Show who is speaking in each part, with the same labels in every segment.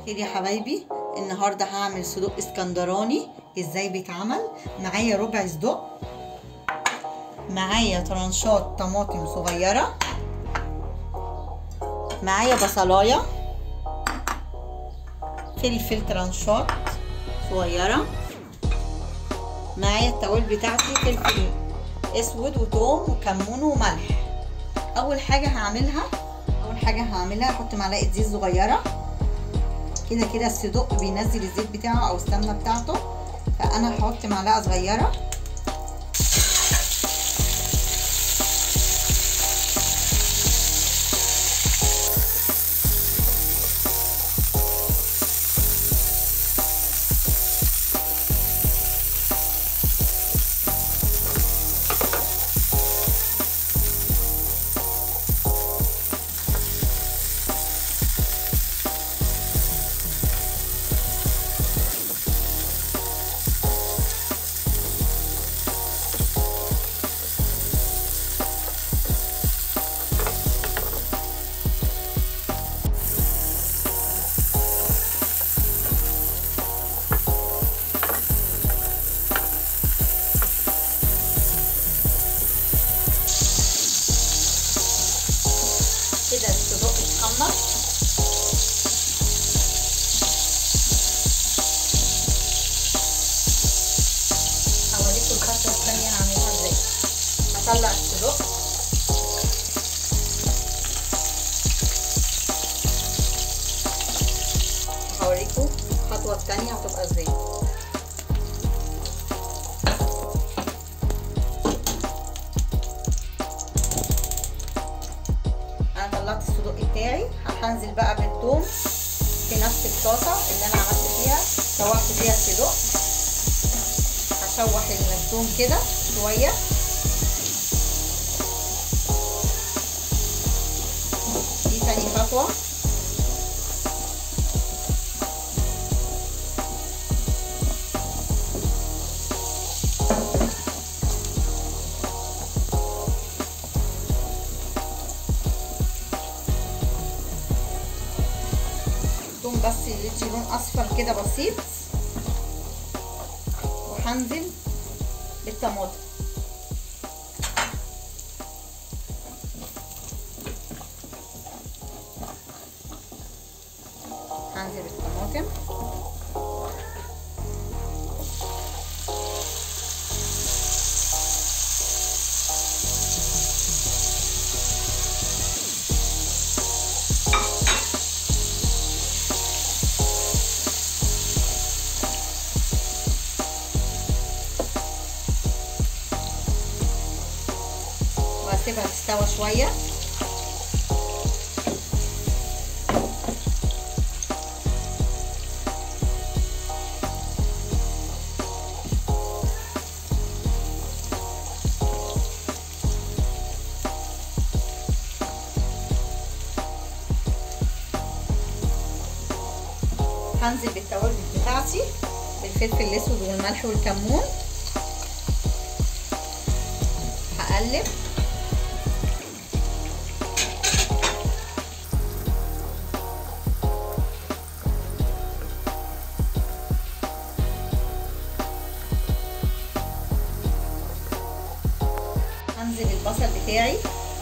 Speaker 1: خير يا حبايبي النهارده هعمل صدوق اسكندراني ازاي بيتعمل معايا ربع صدوق معايا ترانشات طماطم صغيره معايا بصلايه فلفل ترانشات صغيره معايا التوابل بتاعتي فلفل اسود وتوم وكمون وملح اول حاجه هعملها اول حاجه هعملها احط معلقه زيت صغيره كده كده الصدوق بينزل الزيت بتاعه او السمنه بتاعته فانا هحط معلقه صغيره كده الصدوق اتحمر هوريكم الخطوه الثانيه هعملها ازاي هطلع الصدوق هوريكم الخطوه الثانيه هتبقى ازاي انا طلعت الصدوق بتاعي هنزل بقى بالثوم في نفس الطاسه اللي انا عملت فيها شوحت فيها الصدوق هشوح الثوم كده شويه دي تاني خطوه الثوم بس يدي لون اصفر كده بسيط وهنزل بالطماطم هنزل بالطماطم واسيبها تستوى شويه هنزل بالتوابل بتاعتي بالفلفل الاسود والملح والكمون هقلب هنزل البصل بتاعي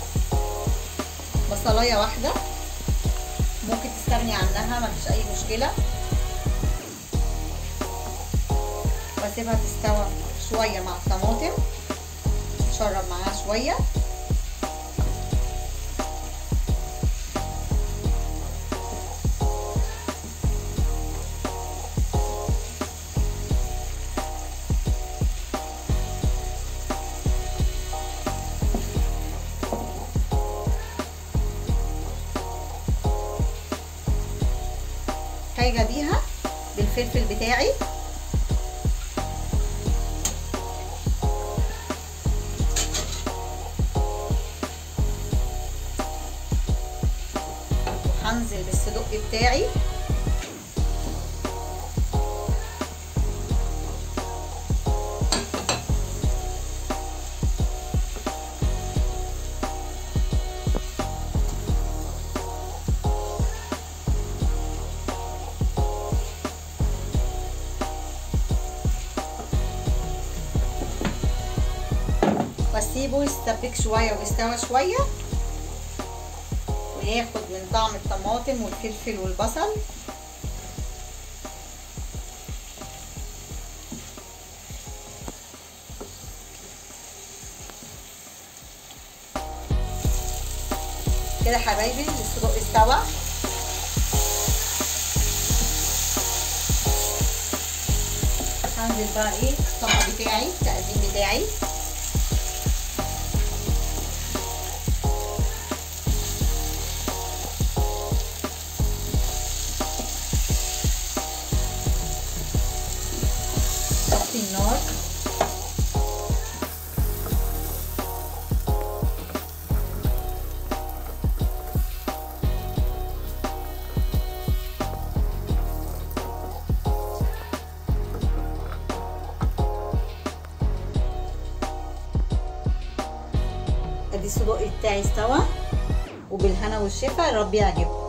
Speaker 1: بصلايه واحده ممكن تستغني عنها مفيش اي مشكله واسيبها تستوى شويه مع الطماطم تشرب معاها شويه حاجه بيها بالفلفل بتاعي هنزل بالصدق بتاعي هسيبه يستبك شويه ويستوى شويه وياخد من طعم الطماطم والفلفل والبصل كده حبايبي الصدق استوى هنزل بقى ايه الطبق بتاعي التقديم بتاعي طفي النار ادي الصدق بتاعي استوى وبالهنا والشفا يا رب يعجبكم